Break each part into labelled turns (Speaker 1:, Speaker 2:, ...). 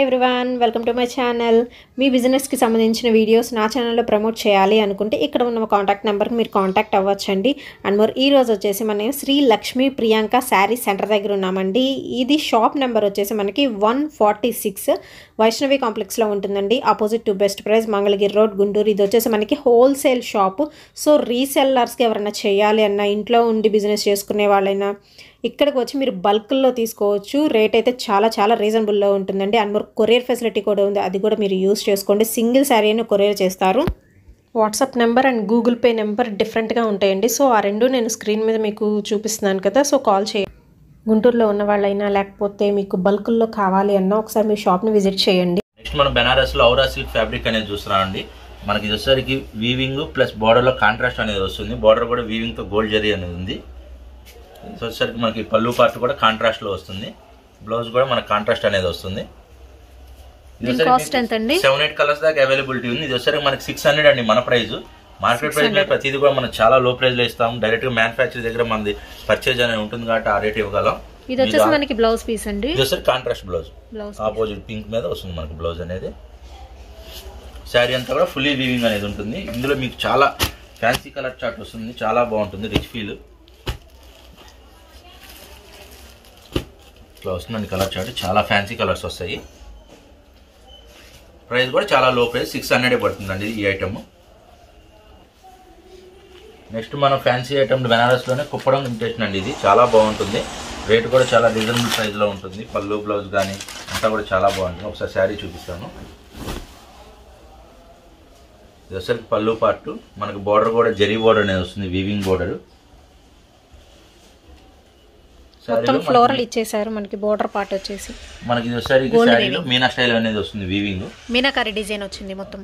Speaker 1: Everyone welcome to my channel మీ బిజినెస్కి సంబంధించిన వీడియోస్ నా ఛానల్లో ప్రమోట్ చేయాలి అనుకుంటే ఇక్కడ ఉన్న కాంటాక్ట్ నెంబర్కి మీరు కాంటాక్ట్ అవ్వచ్చండి అండ్ మోర్ ఈ రోజు వచ్చేసి మనం శ్రీ లక్ష్మి ప్రియాంక శారీ సెంటర్ దగ్గర ఉన్నామండి ఇది షాప్ నెంబర్ వచ్చేసి మనకి వన్ ఫార్టీ సిక్స్ వైష్ణవి కాంప్లెక్స్లో ఉంటుందండి opposite to best price Mangalagiri road Guntur ఇది వచ్చేసి మనకి హోల్సేల్ షాపు సో రీసెల్లర్స్కి ఎవరైనా చేయాలి అన్నా ఇంట్లో ఉండి బిజినెస్ చేసుకునే వాళ్ళైనా ఇక్కడికి వచ్చి మీరు బల్క్లో తీసుకోవచ్చు రేట్ అయితే చాలా చాలా రీజనబుల్లో ఉంటుందండి అండ్ మరి కొరియర్ ఫెసిలిటీ కూడా ఉంది అది కూడా మీరు యూస్ చేసుకోండి సింగిల్ శారీ అయినా కొరియర్ చేస్తారు WhatsApp number and Google Pay number డిఫరెంట్గా ఉంటాయండి సో ఆ రెండు నేను స్క్రీన్ మీద మీకు చూపిస్తున్నాను కదా సో కాల్ చేయండి గుంటూరులో ఉన్న వాళ్ళైనా లేకపోతే మీకు బల్కుల్లో కావాలి అన్నా ఒకసారి మీ షాప్ని విజిట్ చేయండి
Speaker 2: నెక్స్ట్ మనం బెనారస్ లో ఔరా సిల్క్ ఫ్యాబ్రిక్ అనేది చూస్తున్నాం అండి మనకి ఇది వచ్చేసరికి వీవింగ్ ప్లస్ బార్డర్ లో కాంట్రాస్ట్ అనేది వస్తుంది బార్డర్ కూడా వీవింగ్ తో గోల్డ్ జరీ అనేది ఉంది ఇది వచ్చేసరికి మనకి పళ్ళు పార్ట్ కూడా కాంట్రాస్ట్ లో వస్తుంది బ్లౌజ్ కూడా మనకి కాంట్రాస్ట్ అనేది వస్తుంది
Speaker 1: దీని కాస్ట్ ఎంత అండి
Speaker 2: సెవెన్ ఎయిట్ కలర్స్ దాకా అవైలబిలిటీ ఉంది ఇది వచ్చేసరికి మనకి సిక్స్ హండ్రెడ్ అండి మన ప్రైస్ మార్కెట్ ప్రైస్ మీద ప్రతిదీ కూడా మనం చాలా లో ప్రైస్ లో ఇస్తాం డైరెక్ట్ గా మ్యానుఫ్యాక్చర్ దగ్గర మనది పర్చేజ్ అనేది ఉంటుంది కాబట్టి ఆ రేట్ ఇవ్వగలం
Speaker 1: ఇది వచ్చేసి మనకి బ్లౌజ్ పీస్ అండి
Speaker 2: ఇది వచ్చేసరికి contrast blouse
Speaker 1: blouse
Speaker 2: opposite pink మీద వస్తుంది మనకు బ్లౌజ్ అనేది శారీ అంతా కూడా ఫుల్లీ వీవింగ్ అనేది ఉంటుంది ఇందులో మీకు చాలా ఫ్యాన్సీ కలర్ చార్ట్ వస్తుంది చాలా బాగుంటుంది రిచ్ ఫీల్ ఇట్లా వస్తుందండి కలర్ చార్ట్ చాలా ఫ్యాన్సీ కలర్స్ వస్తాయి ప్రైస్ కూడా చాలా లో ప్రైస్ సిక్స్ హండ్రెడ్ పడుతుందండి ఈ ఐటమ్ నెక్స్ట్ మనం ఫ్యాన్సీ ఐటమ్ బెనారస్లోనే కుప్పడం ఇమిటేషన్ అండి ఇది చాలా బాగుంటుంది రేట్ కూడా చాలా రీజనబుల్ ప్రైస్లో ఉంటుంది పళ్ళు బ్లౌజ్ కానీ అంతా కూడా చాలా బాగుంటుంది ఒకసారి శారీ చూపిస్తాను ఇది వచ్చరికి పళ్ళు పార్ట్ మనకు బార్డర్ కూడా జరీ బార్డర్ అనేది వస్తుంది వీవింగ్ బార్డర్
Speaker 1: మొత్తం ఫ్లోరల్ ఇచ్చేసారు మనకి బోర్డర్ పార్ట్ వచ్చేసి
Speaker 2: మనకి ఇది వచ్చేసరికి శారీలో మీనా స్టైల్ అనేది వస్తుంది వీవింగ్
Speaker 1: మీనాకారి డిజైన్ వచ్చింది మొత్తం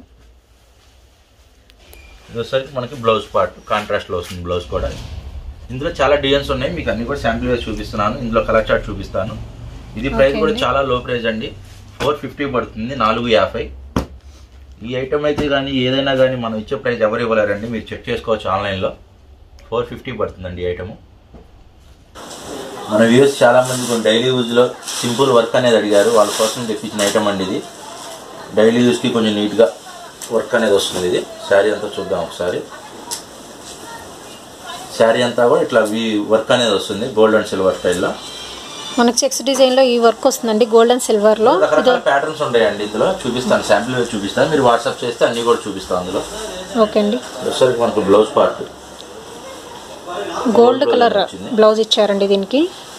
Speaker 2: ఇది వచ్చేసరికి మనకి బ్లౌజ్ పార్ట్ కాంట్రాస్ట్ లో వస్తుంది బ్లౌజ్ కూడా ఇందులో చాలా డిజైన్స్ ఉన్నాయి మీకు అన్ని కూడా శాంపిల్ వేసి చూపిస్తున్నాను ఇందులో కలర్ చార్ట్ చూపిస్తాను ఇది ప్రైస్ కూడా చాలా లో ప్రైస్ అండి ఫోర్ ఫిఫ్టీ పడుతుంది నాలుగు యాభై ఈ ఐటమ్ అయితే కానీ ఏదైనా కానీ మనం ఇచ్చే ప్రైస్ ఎవరు ఇవ్వలేరండి మీరు చెక్ చేసుకోవచ్చు ఆన్లైన్లో ఫోర్ ఫిఫ్టీ పడుతుందండి ఈ ఐటమ్ మన వ్యూస్ చాలా మంది కొన్ని డైలీ యూజ్లో సింపుల్ వర్క్ అనేది అడిగారు వాళ్ళ కోసం తెప్పించిన ఐటమ్ అండి ఇది డైలీ యూస్కి కొంచెం నీట్గా వర్క్ అనేది వస్తుంది ఇది శారీ అంతా చూద్దాం ఒకసారి శారీ అంతా కూడా ఇట్లా వి వర్క్ అనేది వస్తుంది గోల్డ్ అండ్ సిల్వర్ స్టైల్లో
Speaker 1: మనకి చెక్స్ డిజైన్ లో ఈ వర్క్ వస్తుందండి గోల్డ్ అండ్ సిల్వర్ లో
Speaker 2: రకరకాల ప్యాటర్న్స్ ఉంటాయండి ఇందులో చూపిస్తాను శాంపిల్ చూపిస్తాను మీరు వాట్సాప్ చేస్తే అన్ని కూడా చూపిస్తాను అందులో
Speaker 1: ఓకే అండి
Speaker 2: వచ్చేసరికి మనకు blouse part
Speaker 1: gold colour blouse ఇచ్చారండి దీనికి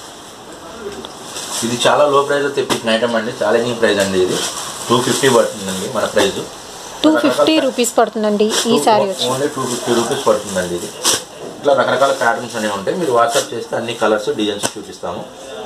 Speaker 2: ఇది చాలా లో ప్రైస్లో తెప్పించిన ఐటమ్ అండి ఛాలెంజింగ్ ప్రైస్ అండి ఇది టూ ఫిఫ్టీ పడుతుందండి మన ప్రైస్
Speaker 1: టూ ఫిఫ్టీ రూపీస్ పడుతుందండి ఈ శారీ వచ్చి
Speaker 2: ఓన్లీ టూ ఫిఫ్టీ రూపీస్ పడుతుందండి ఇది ఇట్లా రకరకాల ప్యాటర్న్స్ అనేవి ఉంటాయి మీరు వాట్సాప్ చేస్తే అన్ని కలర్స్ డిజైన్స్ చూపిస్తాము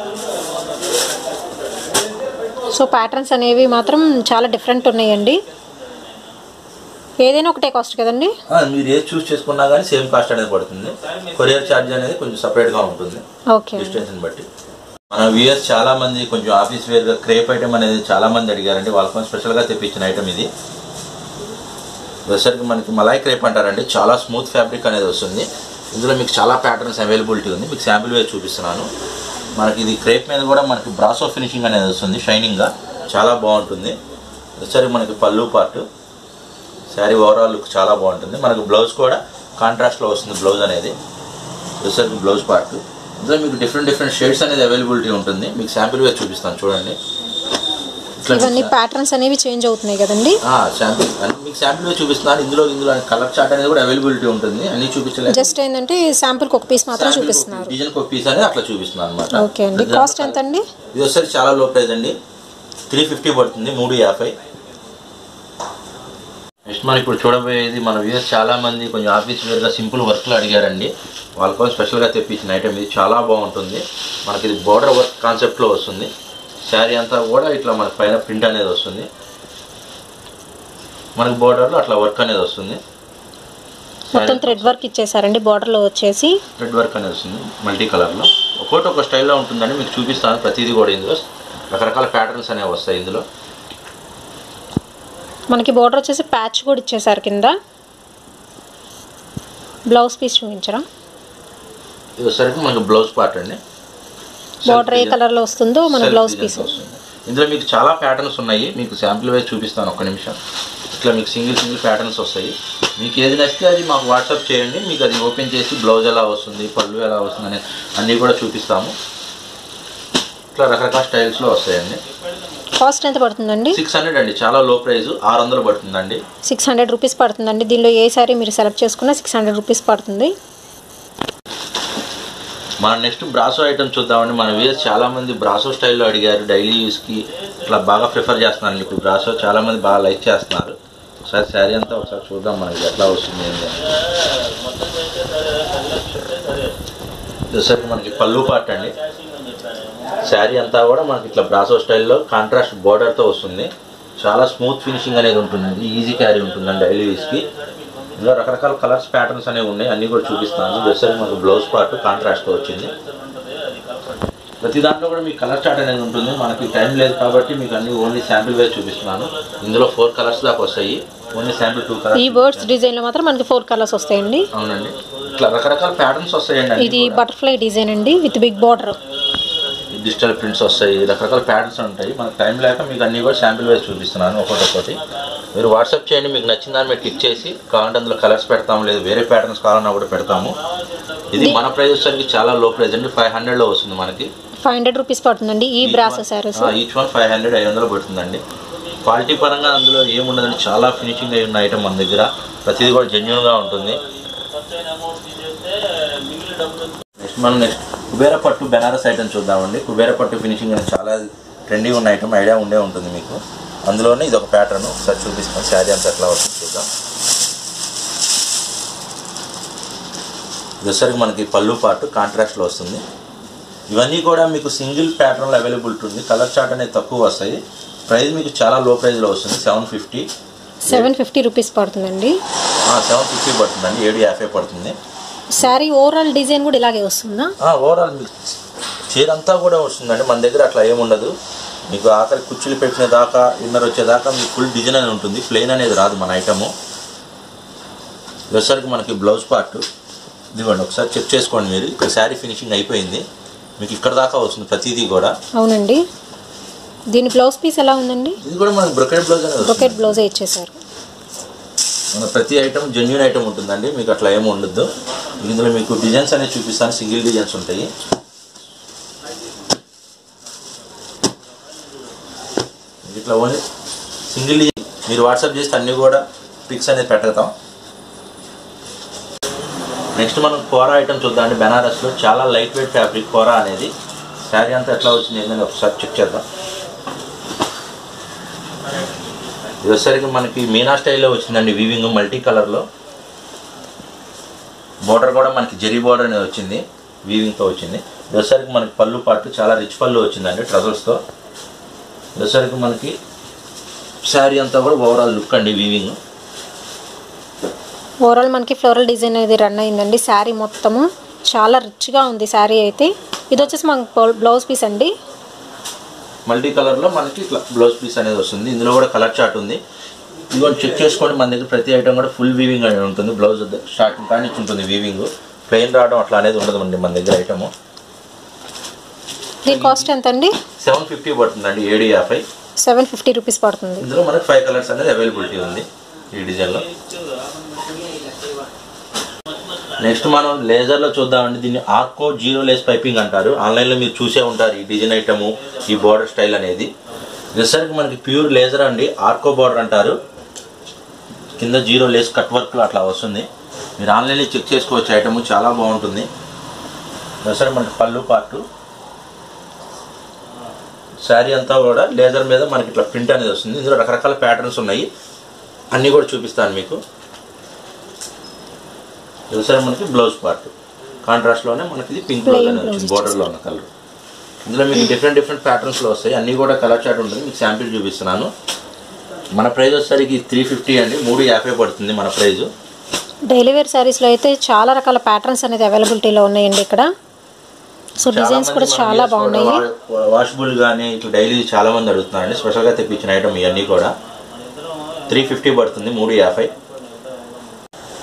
Speaker 1: సో ప్యాటర్న్స్ అనేవి మాత్రం చాలా డిఫరెంట్ ఉన్నాయండి ఏదైనా ఒకటే కాస్ట్ కదండి
Speaker 2: ఆ, మీరు ఏది చూస్ చేసుకున్నా కానీ సేమ్ కాస్ట్ అనేది పడుతుంది కొరియర్ ఛార్జ్ అనేది కొంచెం సపరేట్గా ఉంటుంది
Speaker 1: ఓకే అండి
Speaker 2: డిస్టెన్స్ని బట్టి మన వ్యూయర్స్ చాలా మంది కొంచెం ఆఫీస్ వేర్గా క్రేప్ ఐటమ్ అనేది చాలా మంది అడిగారండి వాళ్ళ కోసం స్పెషల్గా తెప్పించిన ఐటమ్ ఇది వచ్చేసరికి మనకి మలాయ్ క్రేప్ అంటారండి చాలా స్మూత్ ఫ్యాబ్రిక్ అనేది వస్తుంది ఇందులో మీకు చాలా ప్యాటర్న్స్ అవైలబిలిటీ ఉంది మీకు శాంపిల్ వేసి చూపిస్తున్నాను మనకి ఇది క్రేప్ మీద కూడా మనకి బ్రాసో ఫినిషింగ్ అనేది వస్తుంది షైనింగ్గా చాలా బాగుంటుంది వచ్చేసరికి మనకి పళ్ళు పార్ట్ శారీ ఓవరాల్ లుక్ చాలా బాగుంటుంది మనకు బ్లౌజ్ కూడా కాంట్రాస్ట్లో వస్తుంది బ్లౌజ్ అనేది వచ్చేసరికి బ్లౌజ్ పార్ట్ ఇందులో మీకు డిఫరెంట్ డిఫరెంట్ షేడ్స్ అనేది అవైలబిలిటీ ఉంటుంది మీకు శాంపిల్ వేసి చూపిస్తాను చూడండి ఇట్లా మీకు
Speaker 1: ఇవన్నీ ప్యాటర్న్స్ అనేవి చేంజ్ అవుతున్నాయి కదండి
Speaker 2: శాంపిల్ మీకు శాంపిల్ వేసి చూపిస్తున్నాను ఇందులో ఇందులో కలర్ చార్ట్ అనేది కూడా అవైలబిలిటీ ఉంటుంది అన్ని చూపించలేదు
Speaker 1: జస్ట్ ఏంటంటే శాంపుల్కి ఒక పీస్ మాత్రం చూపిస్తున్నారు
Speaker 2: డిజైన్ ఒక పీస్ అనేది అట్లా చూపిస్తున్నాను అనమాట
Speaker 1: ఓకే అండి కాస్ట్ ఎంత అండి
Speaker 2: ఇది వచ్చేసరికి చాలా లో ప్రైస్ అండి త్రీ ఫిఫ్టీ పడుతుంది మూడు యాభై నెక్స్ట్ మనం ఇప్పుడు చూడబోయేది మన వ్యూస్ చాలా మంది కొంచెం ఆఫీస్ వేర్గా సింపుల్ వర్క్లు అడిగారండి వాళ్ళ కోసం స్పెషల్గా తెప్పించిన ఐటమ్ ఇది చాలా బాగుంటుంది మనకి ఇది బోర్డర్ వర్క్ కాన్సెప్ట్లో వస్తుంది శారీ అంతా కూడా ఇట్లా మనకి పైన ప్రింట్ అనేది వస్తుంది మనకి బోర్డర్లో అట్లా వర్క్ అనేది వస్తుంది
Speaker 1: మొత్తం థ్రెడ్ వర్క్ ఇచ్చేసారండి border లో వచ్చేసి
Speaker 2: రెడ్ వర్క్ అనేది వస్తుంది మల్టీ కలర్లో ఒక్కొక్కటి ఒక స్టైల్లో ఉంటుందండి మీకు చూపిస్తాను ప్రతిదీ కూడా ఇందులో రకరకాల ప్యాటర్న్స్ అనేవి వస్తాయి ఇందులో
Speaker 1: మనకి బోర్డర్ వచ్చేసి ప్యాచ్ కూడా ఇచ్చేసారు కింద బ్లౌజ్ పీస్ చూపించరా
Speaker 2: ఇది వచ్చేసరికి మనకి బ్లౌజ్ పార్ట్ అండి
Speaker 1: బార్డర్ ఏ కలర్ లో వస్తుందో మన బ్లౌజ్ పీస్
Speaker 2: వస్తుంది ఇందులో మీకు చాలా ప్యాటర్న్స్ ఉన్నాయి మీకు శాంపిల్ వైజ్ చూపిస్తాను ఒక్క నిమిషం ఇట్లా మీకు సింగిల్ సింగిల్ ప్యాటర్న్స్ వస్తాయి మీకు ఏది నచ్చితే అది మాకు వాట్సాప్ చేయండి మీకు అది ఓపెన్ చేసి బ్లౌజ్ ఎలా వస్తుంది పళ్ళు ఎలా వస్తుంది అనేది అన్నీ కూడా చూపిస్తాము ఇట్లా రకరకాల స్టైల్స్లో వస్తాయండి
Speaker 1: కాస్ట్ ఎంత పడుతుందండి
Speaker 2: సిక్స్ హండ్రెడ్ అండి చాలా లో ప్రైస్ ఆరు వందలు పడుతుందండి
Speaker 1: సిక్స్ హండ్రెడ్ రూపీస్ పడుతుందండి దీనిలో ఏ సారీ మీరు సెలెక్ట్ చేసుకున్నా సిక్స్ హండ్రెడ్ రూపీస్ పడుతుంది
Speaker 2: మనం నెక్స్ట్ బ్రాసో ఐటమ్ చూద్దామండి మన వ్యూయర్స్ చాలా మంది బ్రాసో స్టైల్లో అడిగారు డైలీ యూస్కి ఇట్లా బాగా ప్రిఫర్ చేస్తున్నాను ఇప్పుడు బ్రాసో చాలా మంది బాగా లైక్ చేస్తున్నారు ఒకసారి శారీ అంతా ఒకసారి చూద్దాం మనకి ఎట్లా వస్తుంది ఏంటి అని. వచ్చేసరికి మనకి పళ్ళు పార్ట్ అండి శారీ అంతా కూడా మనకి ఇట్లా బ్రాసో స్టైల్లో కాంట్రాస్ట్ బోర్డర్తో వస్తుంది చాలా స్మూత్ ఫినిషింగ్ అనేది ఉంటుందండి ఈజీ క్యారీ ఉంటుందండి డైలీ యూస్కి ఇందులో రకరకాల కలర్స్ ప్యాటర్న్స్ అనేవి ఉన్నాయి అన్నీ కూడా చూపిస్తాను వచ్చేసరికి మనకు బ్లౌజ్ పార్ట్ కాంట్రాస్ట్తో వచ్చింది ప్రతి దాంట్లో కూడా మీకు కలర్ చార్ట్ అనేది ఉంటుంది మనకి టైం లేదు కాబట్టి మీకు అన్ని ఓన్లీ శాంపిల్ వేసి చూపిస్తున్నాను ఇందులో ఫోర్ కలర్స్ దాకా వస్తాయి ఓన్లీ శాంపిల్ టూ
Speaker 1: ఈ
Speaker 2: కలర్స్
Speaker 1: బర్డ్స్ డిజైన్లో మాత్రం మనకి ఫోర్ కలర్స్ వస్తాయండి
Speaker 2: అవునండి ఇట్లా రకరకాల ప్యాటర్న్స్ వస్తాయండి అన్నీ
Speaker 1: ఇది
Speaker 2: కూడా.
Speaker 1: బటర్ఫ్లై డిజైన్ అండి with big border
Speaker 2: digital prints వస్తాయి రకరకాల ప్యాటర్న్స్ ఉంటాయి మనకు టైం లేక మీకు అన్ని కూడా శాంపిల్ వేసి చూపిస్తున్నాను ఒకటి ఒకటి మీరు వాట్సాప్ చేయండి మీకు నచ్చిన దాన్ని మీరు క్లిక్ చేసి కావాలంటే అందులో కలర్స్ పెడతాము లేదు వేరే ప్యాటర్న్స్ కావాలన్నా కూడా పెడతాము ఇది మన ప్రైస్ వచ్చేసరికి చాలా లో ప్రైస్ అండి ఫైవ్ హండ్రెడ్లో వస్తుంది మనకి
Speaker 1: ఫైవ్ హండ్రెడ్ రూపీస్ పడుతుందండి ఈ బ్రాసో saris
Speaker 2: each one five hundred ఐదు వందలు పడుతుందండి క్వాలిటీ పరంగా అందులో ఏముండదండి చాలా ఫినిషింగ్ అయి ఉన్న ఐటమ్ మన దగ్గర ప్రతిదీ కూడా జెన్యున్గా ఉంటుంది నెక్స్ట్ మనం నెక్స్ట్ కుబేర పట్టు బెనారస్ ఐటమ్ చూద్దామండి కుబేర పట్టు ఫినిషింగ్ అనేది చాలా ట్రెండీ ఉన్న ఐటమ్ ఐడియా ఉండే ఉంటుంది మీకు అందులోనే ఇది ఒక ప్యాటర్న్ ఒకసారి చూపిస్తాం శారీ అంతా ఎట్లా వస్తుంది చూద్దాం ఇది వచ్చేసరికి మనకి పళ్ళు పార్ట్ కాంట్రాస్ట్లో వస్తుంది ఇవన్నీ కూడా మీకు సింగిల్ ప్యాటర్న్లో అవైలబిలిటీ ఉంది కలర్ చార్ట్ అనేది తక్కువ వస్తాయి ప్రైస్ మీకు చాలా లో ప్రైస్లో వస్తుంది seven fifty
Speaker 1: seven fifty rupees పడుతుందండి
Speaker 2: సెవెన్ ఫిఫ్టీ పడుతుందండి ఏడు యాభై పడుతుంది
Speaker 1: శారీ ఓవరాల్ డిజైన్ కూడా ఇలాగే వస్తుందా
Speaker 2: ఓవరాల్ మీకు చీర అంతా కూడా వస్తుందండి మన దగ్గర అట్లా ఏముండదు మీకు ఆఖరి కుర్చీలు పెట్టిన దాకా ఇన్నర్ వచ్చేదాకా మీకు ఫుల్ డిజైన్ అనేది ఉంటుంది ప్లెయిన్ అనేది రాదు మన ఐటము వచ్చేసరికి మనకి బ్లౌజ్ పార్ట్ ఇదిగోండి ఒకసారి చెక్ చేసుకోండి మీరు ఇక్కడ శారీ ఫినిషింగ్ అయిపోయింది మీకు ఇక్కడ దాకా వస్తుంది ప్రతిదీ కూడా
Speaker 1: అవునండి దీని బ్లౌజ్ పీస్ ఎలా ఉందండి
Speaker 2: ఇది కూడా మనకి బ్రొకెట్ బ్లౌజ్ అనేది వస్తుంది
Speaker 1: బ్రొకెట్ బ్లౌజే ఇచ్చేసారు
Speaker 2: మన ప్రతి ఐటమ్ జెన్యున్ ఐటమ్ ఉంటుందండి మీకు అట్లా ఏమి ఉండదు ఇందులో మీకు డిజైన్స్ అనేది చూపిస్తాను సింగిల్ డిజైన్స్ ఉంటాయి ఇట్లా ఓన్లీ సింగిల్ డిజైన్ మీరు వాట్సాప్ చేస్తే అన్నీ కూడా పిక్స్ అనేది పెట్టగతాం నెక్స్ట్ మనం కోరా ఐటమ్ చూద్దామండి బెనారస్లో చాలా లైట్ వెయిట్ ఫ్యాబ్రిక్ కోరా అనేది శారీ అంతా ఎట్లా వచ్చింది ఏంటని ఒకసారి చెక్ చేద్దాం ఇది వచ్చేసరికి మనకి మీనా స్టైల్లో వచ్చిందండి వీవింగ్ మల్టీ కలర్లో బోర్డర్ కూడా మనకి జరీ బోర్డర్ అనేది వచ్చింది వీవింగ్తో వచ్చింది ఇది వచ్చేసరికి మనకి పళ్ళు పాటు చాలా రిచ్ పళ్ళు వచ్చిందండి ట్రజల్స్తో ఇది వచ్చేసరికి మనకి శారీ అంతా కూడా ఓవరాల్ లుక్ అండి వీవింగ్
Speaker 1: ఓవరాల్ మనకి ఫ్లోరల్ డిజైన్ అనేది రన్ అయిందండి శారీ మొత్తము చాలా రిచ్గా ఉంది శారీ అయితే ఇది వచ్చేసి మనకు బ్లౌజ్ పీస్ అండి
Speaker 2: మల్టీ కలర్లో మనకి ఇట్లా బ్లౌజ్ పీస్ అనేది వస్తుంది ఇందులో కూడా కలర్ చార్ట్ ఉంది ఇదిగో చెక్ చేసుకోండి మన దగ్గర ప్రతి ఐటమ్ కూడా ఫుల్ వీవింగ్ అనేది ఉంటుంది బ్లౌజ్ స్టార్టింగ్ కానీ నుంచి ఉంటుంది వీవింగ్ ప్లెయిన్ రావడం అట్లా అనేది ఉండదు అండి మన దగ్గర ఐటమ్
Speaker 1: దీని కాస్ట్ ఎంత అండి
Speaker 2: సెవెన్ ఫిఫ్టీ పడుతుందండి ఏడు యాభై
Speaker 1: సెవెన్ ఫిఫ్టీ రూపీస్ పడుతుంది
Speaker 2: ఇందులో మనకి ఫైవ్ కలర్స్ అనేది అవైలబిలిటీ ఉంది ఈ డిజైన్లో నెక్స్ట్ మనం లేజర్లో చూద్దామండి దీన్ని ఆర్కో జీరో లేస్ పైపింగ్ అంటారు ఆన్లైన్లో మీరు చూసే ఉంటారు ఈ డిజైన్ ఐటము ఈ బార్డర్ స్టైల్ అనేది రిసర్కి మనకి ప్యూర్ లేజర్ అండి ఆర్కో బార్డర్ అంటారు కింద జీరో లేస్ కట్ వర్క్లో అట్లా వస్తుంది మీరు ఆన్లైన్లో చెక్ చేసుకోవచ్చు ఐటమ్ చాలా బాగుంటుంది రిసర్ మనకి పళ్ళు పార్టు శారీ అంతా కూడా లేజర్ మీద మనకి ఇట్లా ప్రింట్ అనేది వస్తుంది ఇందులో రకరకాల ప్యాటర్న్స్ ఉన్నాయి అన్నీ కూడా చూపిస్తాను మీకు వ్యవసాయం మనకి బ్లౌజ్ పార్ట్ కాంట్రాస్ట్లోనే మనకి ఇది పింక్ బ్లౌజ్ అనేది వచ్చింది బోర్డర్లో ఉన్న కలర్ ఇందులో మీకు డిఫరెంట్ డిఫరెంట్ ప్యాటర్న్స్లో వస్తాయి అన్నీ కూడా కలర్ చార్ట్ ఉంటుంది మీకు శాంపిల్ చూపిస్తున్నాను మన ప్రైస్ వచ్చేసరికి త్రీ ఫిఫ్టీ అండి మూడు యాభై పడుతుంది మన ప్రైస్
Speaker 1: డైలీ వేర్ శారీస్లో అయితే చాలా రకాల ప్యాటర్న్స్ అనేది అవైలబిలిటీలో ఉన్నాయండి ఇక్కడ సో డిజైన్స్ కూడా చాలా బాగున్నాయి
Speaker 2: వాషబుల్ కానీ ఇట్లా డైలీ చాలా మంది అడుగుతున్నారండి స్పెషల్గా తెప్పించిన ఐటమ్ ఇవన్నీ కూడా త్రీ ఫిఫ్టీ పడుతుంది మూడు యాభై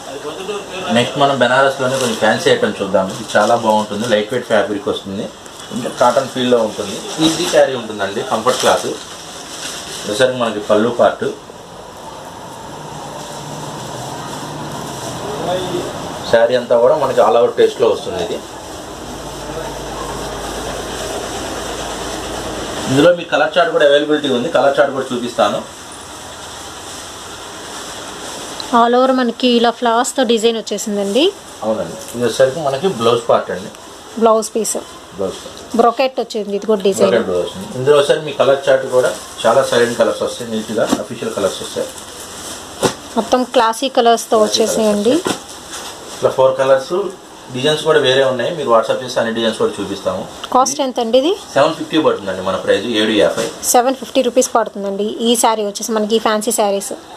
Speaker 2: నెక్స్ట్ మనం బెనారస్లోనే కొంచెం ఫ్యాన్సీ ఐటమ్ చూద్దాం ఇది చాలా బాగుంటుంది లైట్ వెయిట్ ఫ్యాబ్రిక్ వస్తుంది ఇంకా కాటన్ ఫీల్లో ఉంటుంది ఈజీ క్యారీ ఉంటుందండి కంఫర్ట్ క్లాత్ వచ్చేసరికి మనకి పళ్ళు పార్ట్ శారీ అంతా కూడా మనకి ఆల్ అవుట్ టేస్ట్లో వస్తుంది ఇది ఇందులో మీ కలర్ చార్ట్ కూడా అవైలబిలిటీ ఉంది కలర్ చార్ట్ కూడా చూపిస్తాను
Speaker 1: ఆల్ ఓవర్ మనకి ఇలా ఫ్లవర్స్తో డిజైన్ వచ్చేసిందండి
Speaker 2: అవునండి ఇది వచ్చేసరికి మనకి బ్లౌజ్ పార్ట్ అండి
Speaker 1: blouse piece
Speaker 2: blouse part
Speaker 1: brocade వచ్చింది ఇది కూడా డిజైన్
Speaker 2: బ్రోకెట్ బ్లౌజ్ వస్తుంది. ఇందులో ఒకసారి మీ కలర్ చార్ట్ కూడా చాలా సైలెంట్ కలర్స్ వస్తాయి నీట్గా అఫీషియల్ కలర్స్ వస్తాయి
Speaker 1: మొత్తం క్లాసీ కలర్స్తో వచ్చేసాయండి
Speaker 2: ఇట్లా ఫోర్ కలర్స్ డిజైన్స్ కూడా వేరే ఉన్నాయి మీరు వాట్సాప్ చేసి అన్ని డిజైన్స్ కూడా చూపిస్తాము
Speaker 1: కాస్ట్ ఎంత అండి ఇది
Speaker 2: సెవెన్ ఫిఫ్టీ పడుతుందండి మన ప్రైస్ ఏడు యాభై
Speaker 1: సెవెన్ ఫిఫ్టీ రూపీస్ పడుతుందండి ఈ శారీ వచ్చేసి మనకి ఫ్యాన్సీ శారీస్